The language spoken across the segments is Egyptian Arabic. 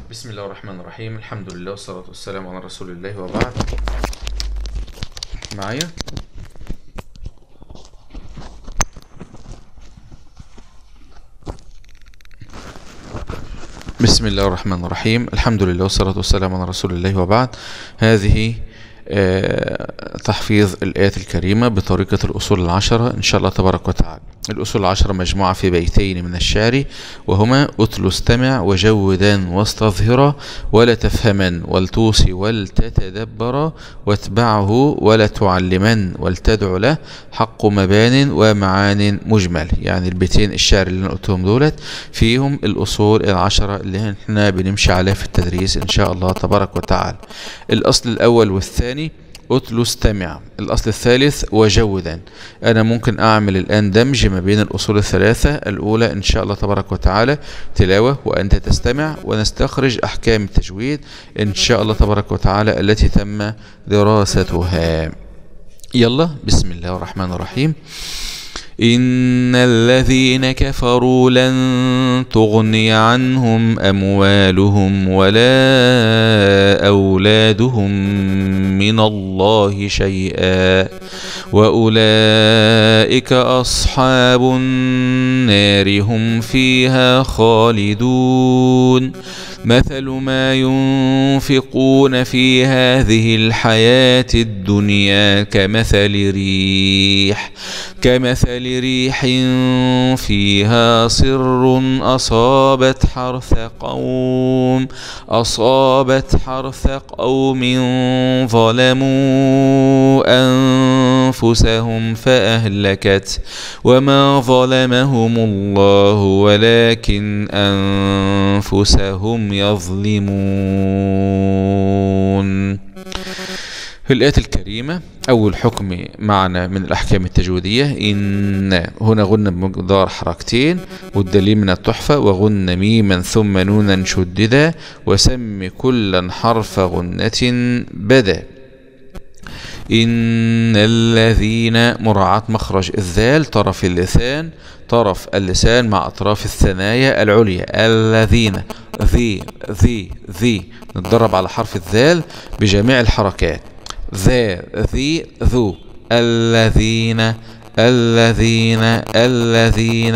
بسم الله الرحمن الرحيم الحمد لله والصلاة والسلام على رسول الله وبعد معايا بسم الله الرحمن الرحيم الحمد لله والصلاة والسلام على رسول الله وبعد هذه آه، تحفيظ الآيات الكريمة بطريقة الأصول العشرة إن شاء الله تبارك وتعالى الأصول العشرة مجموعة في بيتين من الشعر وهما أتل استمع وجودا واستظهرا ولا تفهمن ولتوصي ولتتدبر واتبعه ولا تعلمن ولتدع له حق مبان ومعان مجمل يعني البيتين الشعر اللي أنا قلتهم دولت فيهم الأصول العشرة اللي احنا بنمشي عليها في التدريس إن شاء الله تبارك وتعالى الأصل الأول والثاني أتلو استمع الأصل الثالث وجودا أنا ممكن أعمل الآن دمج ما بين الأصول الثلاثة الأولى إن شاء الله تبارك وتعالى تلاوة وأنت تستمع ونستخرج أحكام التجويد إن شاء الله تبارك وتعالى التي تم دراستها يلا بسم الله الرحمن الرحيم إن الذين كفروا لن تغني عنهم أموالهم ولا أولادهم من الله شيئا وأولئك أصحاب النار هم فيها خالدون مثل ما ينفقون في هذه الحياة الدنيا كمثل ريح كمثل ريح فيها صر أصابت حرث قوم أصابت حرث قوم ظلموا أنفسهم فأهلكت وما ظلمهم الله ولكن أنفسهم يظلمون في الآية الكريمة أول حكم معنا من الأحكام التجويدية إن هنا غنى بمقدار حركتين والدليل من التحفة وغن ميما ثم نونا شددا وسم كلا حرف غنة بدا إن الذين مراعاة مخرج الذال طرف اللسان طرف اللسان مع أطراف الثنايا العليا الذين ذي ذي ذي نتدرب على حرف الذال بجميع الحركات ذا ذي ذو الذين الذين الذين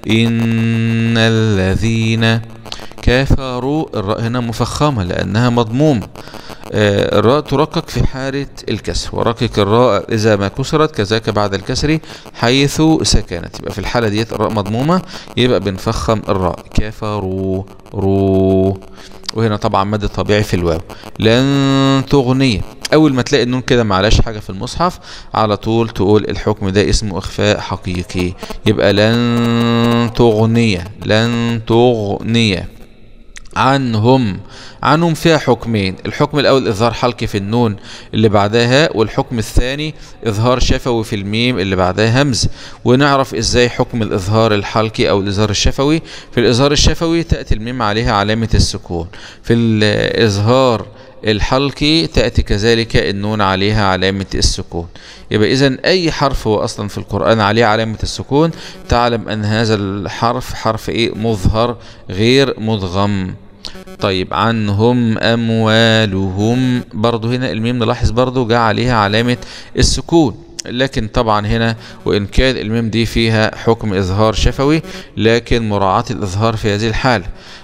إن الذين كفروا الراء هنا مفخمة لأنها مضمومة آه، الراء ترقق في حالة الكسر ورقق الراء إذا ما كسرت كذاك بعد الكسر حيث سكنت يبقى في الحالة ديت الراء مضمومة يبقى بنفخم الراء كفروا رو وهنا طبعا مد طبيعي في الواو لن تغني اول ما تلاقي النون كده معلاش حاجه في المصحف على طول تقول الحكم ده اسمه اخفاء حقيقي يبقى لن تغني لن تغني عنهم عنهم فيها حكمين الحكم الأول إظهار حلقي في النون اللي بعدها هاء والحكم الثاني إظهار شفوي في الميم اللي بعدها همز ونعرف إزاي حكم الإظهار الحلقي أو الإظهار الشفوي في الإظهار الشفوي تأتي الميم عليها علامة السكون في الإظهار الحلقي تأتي كذلك النون عليها علامة السكون يبقى إذا أي حرف هو أصلا في القرآن عليه علامة السكون تعلم أن هذا الحرف حرف إيه مظهر غير مدغم طيب عنهم أموالهم برضو هنا الميم نلاحظ برضو جاء عليها علامة السكون لكن طبعا هنا وإن كان الميم دي فيها حكم إظهار شفوي لكن مراعاة الإظهار في هذه الحالة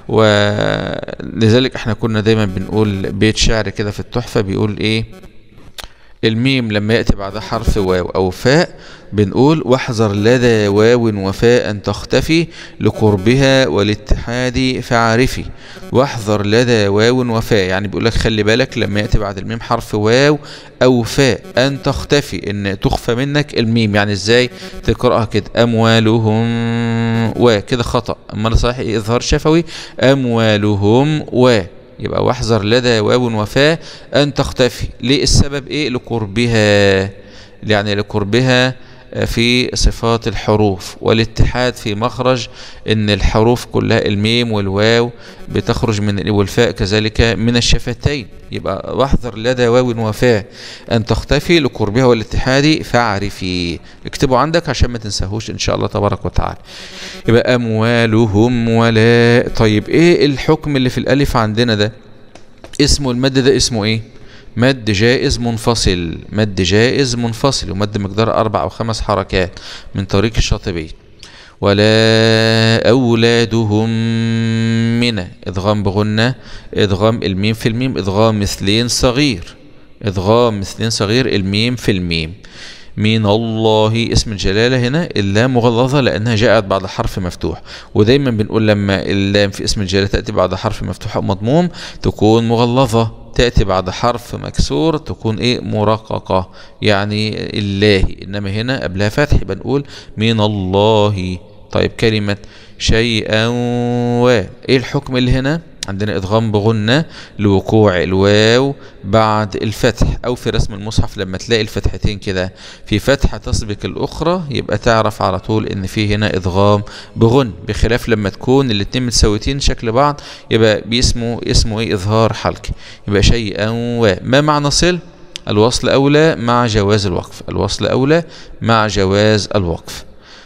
ولذلك احنا كنا دايما بنقول بيت شعر كده في التحفة بيقول ايه الميم لما يأتي بعدها حرف واو أو فاء بنقول واحذر لدى واو وفاء أن تختفي لقربها والاتحاد فعرفي واحذر لدى واو وفاء يعني بيقول لك خلي بالك لما يأتي بعد الميم حرف واو أو فاء أن تختفي إن تخفى منك الميم يعني إزاي تقرأها كده أموالهم وكده خطأ أما صحيح إظهار شفوي أموالهم و يبقى واحذر لدى واو وفاء أن تختفي ليه السبب إيه لقربها يعني لقربها في صفات الحروف والاتحاد في مخرج ان الحروف كلها الميم والواو بتخرج من والفاء كذلك من الشفتين يبقى واحذر لدى واو وفاء ان تختفي لقربها والاتحاد فاعرفي اكتبوا عندك عشان ما تنساهوش ان شاء الله تبارك وتعالى يبقى اموالهم ولا طيب ايه الحكم اللي في الالف عندنا ده اسمه المد ده اسمه ايه مد جائز منفصل مد جائز منفصل ومد مقدار أربع أو خمس حركات من طريق الشاطبي ولا أولادهم من إدغام بغنة إدغام الميم في الميم إدغام مثلين صغير إدغام مثلين صغير الميم في الميم من الله اسم الجلالة هنا اللام مغلظة لأنها جاءت بعد حرف مفتوح ودايما بنقول لما اللام في اسم الجلالة تأتي بعد حرف مفتوح أو مضموم تكون مغلظة تأتي بعد حرف مكسور تكون ايه مرققة يعني الله انما هنا قبلها فتح بنقول من الله طيب كلمة شيئا و ايه الحكم اللي هنا عندنا ادغام بغنة لوقوع الواو بعد الفتح او في رسم المصحف لما تلاقي الفتحتين كده في فتحة تسبق الاخرى يبقى تعرف على طول ان في هنا ادغام بغن بخلاف لما تكون الاتنين متساويتين شكل بعض يبقى باسمه اسمه ايه اظهار حلقي يبقى شيئا و ما معنى صل الوصل اولى مع جواز الوقف الوصل اولى مع جواز الوقف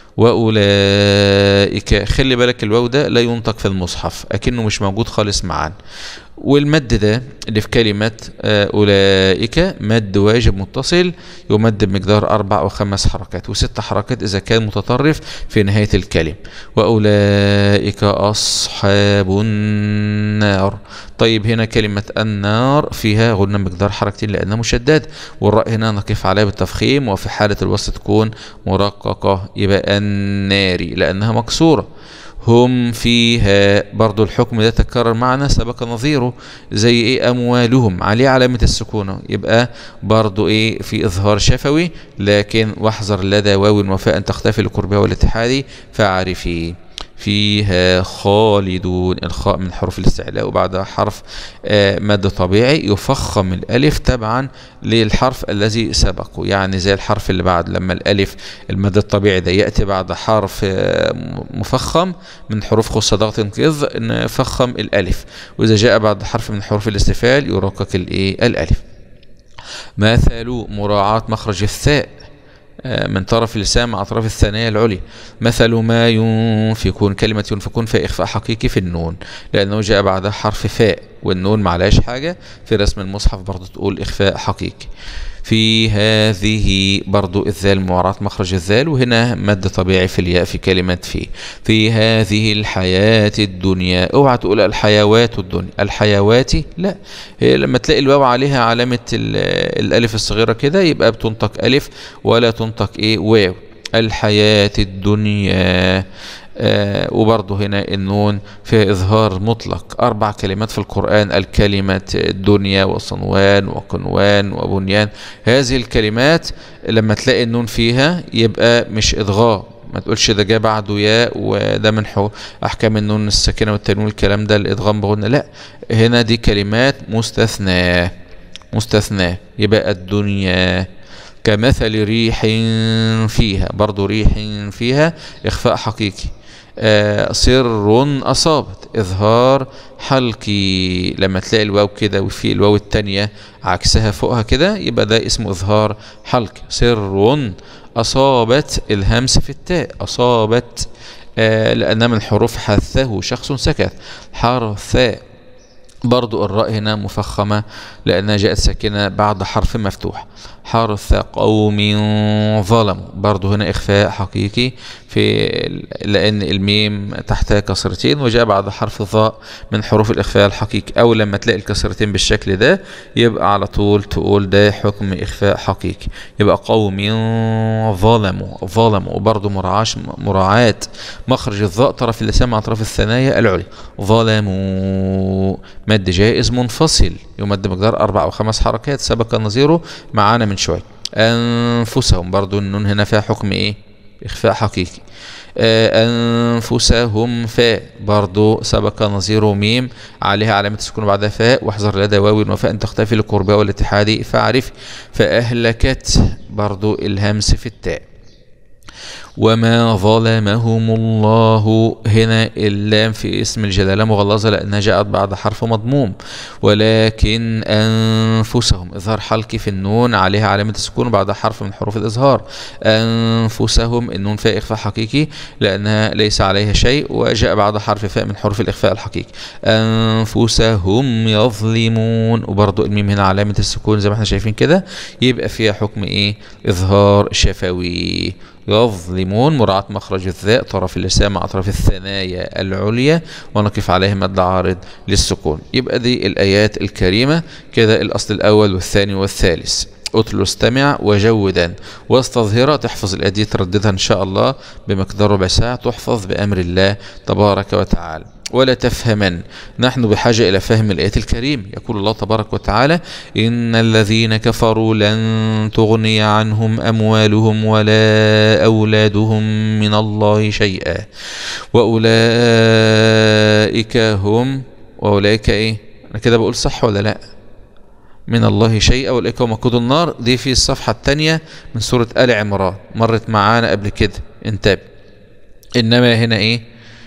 وأولئك خلي بالك الواو ده لا ينطق في المصحف أكنه مش موجود خالص معانا والمد ده اللي في كلمة أولئك مد واجب متصل يمد بمقدار أربع أو خمس حركات وست حركات إذا كان متطرف في نهاية الكلم وأولئك أصحاب النار طيب هنا كلمة النار فيها غنى مقدار حركتين لأنها مشدد والراء هنا نقف عليها بالتفخيم وفي حالة الوسط تكون مرققة يبقى النار لأنها مكسورة هم فيها برضو الحكم ده تكرر معنا سبق نظيره زي ايه اموالهم عليه علامة السكونة يبقى برضو ايه في اظهار شفوي لكن واحذر لدى واو وفاء ان تختفي لقربها والاتحاد فاعرفي فيها خالدون الخاء من حروف الاستعلاء وبعدها حرف مد طبيعي يفخم الألف تبعا للحرف الذي سبقه يعني زي الحرف اللي بعد لما الألف المد الطبيعي ده يأتي بعد حرف مفخم من حروف خص ضغط انقذ نفخم الألف وإذا جاء بعد حرف من حروف الاستفال يرقق الإيه الألف مثل مراعاة مخرج الثاء من طرف اللسان مع أطراف الثانية العليا مثل ما ينفقون كلمة ينفقون في إخفاء حقيقي في النون لأنه جاء بعدها حرف فاء والنون معلاش حاجة في رسم المصحف برضو تقول إخفاء حقيقي في هذه برضو الذال معراة مخرج الذال وهنا مد طبيعي في الياء في كلمة في في هذه الحياة الدنيا اوعى تقول الحيوات الدنيا الحيوات لا هي لما تلاقي الواو عليها علامة الألف الصغيرة كده يبقى بتنطق ألف ولا تنطق إيه واو الحياة الدنيا آه وبرضه هنا النون فيها إظهار مطلق أربع كلمات في القرآن الكلمة الدنيا وصنوان وقنوان وبنيان هذه الكلمات لما تلاقي النون فيها يبقى مش إضغام ما تقولش ده جاء بعده ياء وده من احكام النون الساكنه والتنوين الكلام ده الادغام بغنى لا هنا دي كلمات مستثناه مستثناه يبقى الدنيا كمثل ريح فيها برضو ريح فيها إخفاء حقيقي آه سر أصابت إظهار حلقي لما تلاقي الواو كده وفي الواو التانية عكسها فوقها كده يبقى ده اسمه إظهار حلقي سر أصابت الهمس في التاء أصابت آه لأنها من حروف حثه شخص سكت حرث برضو الراء هنا مفخمة لأنها جاءت ساكنة بعد حرف مفتوح حرث قوم ظلموا برضو هنا إخفاء حقيقي في لأن الميم تحتها كسرتين وجاء بعد حرف الظاء من حروف الإخفاء الحقيقي أو لما تلاقي الكسرتين بالشكل ده يبقى على طول تقول ده حكم إخفاء حقيقي يبقى قوم ظلموا ظلموا وبرضو مراعاة مراعاة مخرج الظاء طرف اللسان مع طرف الثنايا العليا ظلموا مد جائز منفصل يمد مقدار أربع أو خمس حركات سبق نظيره معانا من شوية أنفسهم برضو النون هنا فيها حكم إيه إخفاء حقيقي أنفسهم فاء برضو سبق نظيره ميم عليها علامة السكون بعدها فاء واحذر لدى واو وفاء أن تختفي لقربها والاتحاد فاعرف فأهلكت برضو الهمس في التاء وما ظلمهم الله هنا اللام في اسم الجلالة مغلظة لأنها جاءت بعد حرف مضموم ولكن أنفسهم إظهار حلقي في النون عليها علامة السكون بعد حرف من حروف الإظهار أنفسهم النون فيها إخفاء حقيقي لأنها ليس عليها شيء وجاء بعد حرف فاء من حروف الإخفاء الحقيقي أنفسهم يظلمون وبرضو الميم هنا علامة السكون زي ما احنا شايفين كده يبقى فيها حكم إيه إظهار شفوي يظلمون مراعاة مخرج الذاء طرف اللسان مع أطراف الثنايا العليا ونقف عليه مد عارض للسكون يبقى دي الآيات الكريمة كده الأصل الأول والثاني والثالث اتلو استمع وجودا واستظهرها تحفظ الآيات دي ترددها إن شاء الله بمقدار ربع ساعة تحفظ بأمر الله تبارك وتعالى ولا تفهمن نحن بحاجة إلى فهم الآية الكريم يقول الله تبارك وتعالى إن الذين كفروا لن تغني عنهم أموالهم ولا أولادهم من الله شيئا وأولئك هم وأولئك إيه أنا كده بقول صح ولا لأ من الله شيئا أولئك هم وقود النار دي في الصفحة الثانية من سورة آل عمران مرت معانا قبل كده انتبه إنما هنا إيه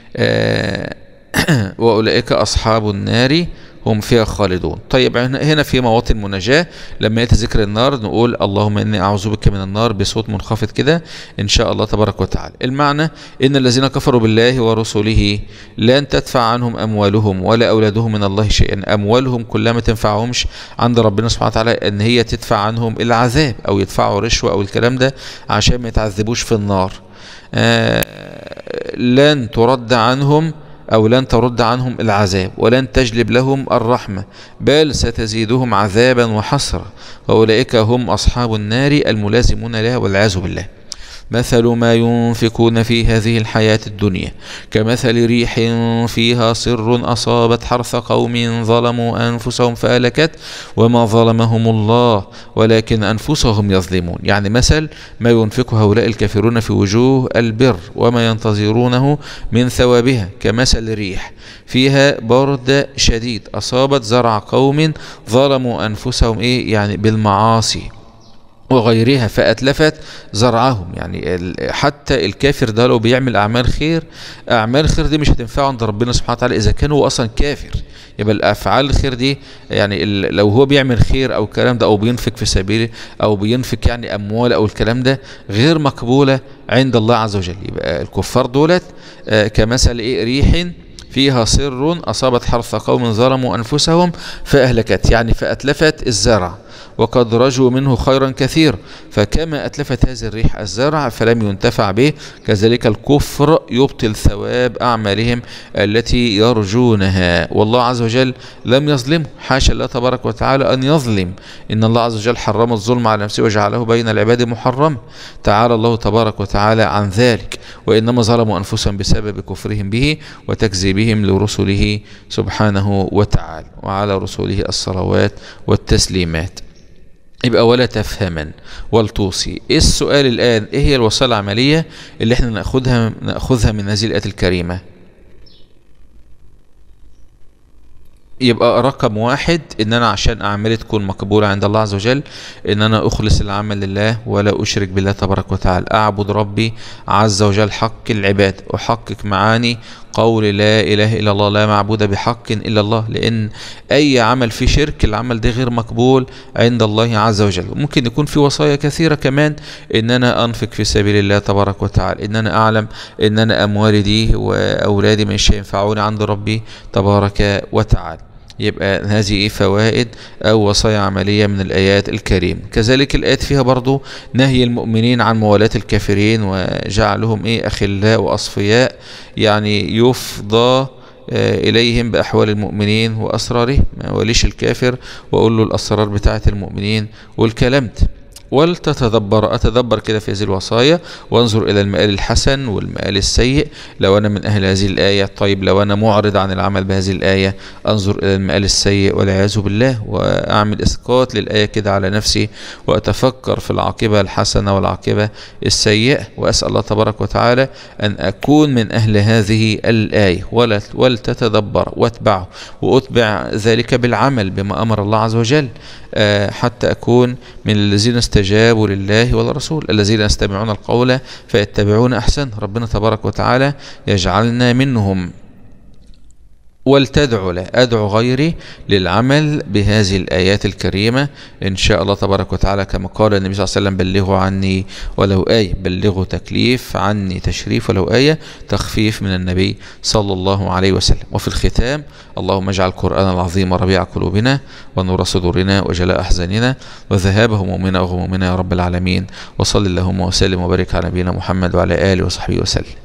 آه وأولئك أصحاب النار هم فيها خالدون طيب هنا في مواطن مناجاة لما يأتي ذكر النار نقول اللهم إني أعوذ بك من النار بصوت منخفض كده إن شاء الله تبارك وتعالى المعنى إن الذين كفروا بالله ورسله لن تدفع عنهم أموالهم ولا أولادهم من الله شيئا أموالهم كلها ما تنفعهمش عند ربنا سبحانه وتعالى إن هي تدفع عنهم العذاب أو يدفعوا رشوة أو الكلام ده عشان ما يتعذبوش في النار آه لن ترد عنهم أو لن ترد عنهم العذاب ولن تجلب لهم الرحمة بل ستزيدهم عذابا وحسرة وأولئك هم أصحاب النار الملازمون لها والعياذ بالله مثل ما ينفقون في هذه الحياة الدنيا كمثل ريح فيها صر أصابت حرث قوم ظلموا أنفسهم فألكت وما ظلمهم الله ولكن أنفسهم يظلمون يعني مثل ما ينفق هؤلاء الكافرون في وجوه البر وما ينتظرونه من ثوابها كمثل ريح فيها برد شديد أصابت زرع قوم ظلموا أنفسهم إيه يعني بالمعاصي وغيرها فأتلفت زرعهم يعني حتى الكافر ده لو بيعمل أعمال خير أعمال خير دي مش هتنفعه عند ربنا سبحانه وتعالى إذا كان هو أصلا كافر يبقى الأفعال الخير دي يعني لو هو بيعمل خير أو الكلام ده أو بينفق في سبيله أو بينفق يعني أموال أو الكلام ده غير مقبولة عند الله عز وجل يبقى الكفار دولت كمثل إيه ريح فيها سر أصابت حرث قوم ظلموا أنفسهم فأهلكت يعني فأتلفت الزرع وقد رجوا منه خيرا كثير فكما أتلفت هذه الريح الزرع فلم ينتفع به كذلك الكفر يبطل ثواب أعمالهم التي يرجونها والله عز وجل لم يظلم حاشا الله تبارك وتعالى أن يظلم إن الله عز وجل حرم الظلم على نفسه وجعله بين العباد محرم تعالى الله تبارك وتعالى عن ذلك وإنما ظلموا أنفسهم بسبب كفرهم به وتكذيبهم لرسله سبحانه وتعالى وعلى رسوله الصلوات والتسليمات يبقى ولا تفهما ولتوصي ايه السؤال الان ايه هي الوصايا العمليه اللي احنا ناخدها ناخذها من هذه الايات الكريمه يبقى رقم واحد ان انا عشان اعمالي تكون مقبولة عند الله عز وجل ان انا اخلص العمل لله ولا اشرك بالله تبارك وتعالى اعبد ربي عز وجل حق العباد احقق معاني قول لا اله الا الله لا معبود بحق الا الله لان اي عمل فيه شرك العمل ده غير مقبول عند الله عز وجل ممكن يكون في وصايا كثيرة كمان ان انا انفق في سبيل الله تبارك وتعالى ان انا اعلم ان انا اموالي دي واولادي مش هينفعوني عند ربي تبارك وتعالى يبقى هذه ايه فوائد او وصايا عملية من الايات الكريم كذلك الايات فيها برضو نهي المؤمنين عن موالاة الكافرين وجعلهم ايه اخلاء واصفياء يعني يفضى إليهم بأحوال المؤمنين وأسرارهم ما وليش الكافر وأقول له الأسرار بتاعة المؤمنين والكلام ده ولتتدبر أتدبر كده في هذه الوصايا وانظر إلى المآل الحسن والمآل السيء لو أنا من أهل هذه الآية طيب لو أنا معرض عن العمل بهذه الآية أنظر إلى المآل السيء والعياذ بالله وأعمل إسقاط للآية كده على نفسي وأتفكر في العاقبة الحسنة والعاقبة السيئة وأسأل الله تبارك وتعالى أن أكون من أهل هذه الآية ولتتدبر واتبعه وأتبع ذلك بالعمل بما أمر الله عز وجل حتى أكون من الذين استجابوا استجابوا لله وللرسول الذين يستمعون القول فيتبعون أحسن ربنا تبارك وتعالى يجعلنا منهم ولتدعو له أدعو غيري للعمل بهذه الآيات الكريمة إن شاء الله تبارك وتعالى كما قال النبي صلى الله عليه وسلم بلغوا عني ولو آية بلغوا تكليف عني تشريف ولو آية تخفيف من النبي صلى الله عليه وسلم وفي الختام اللهم اجعل القرآن العظيم ربيع قلوبنا ونور صدورنا وجلاء أحزاننا وذهاب همومنا وغمومنا يا رب العالمين وصل اللهم وسلم وبارك على نبينا محمد وعلى آله وصحبه وسلم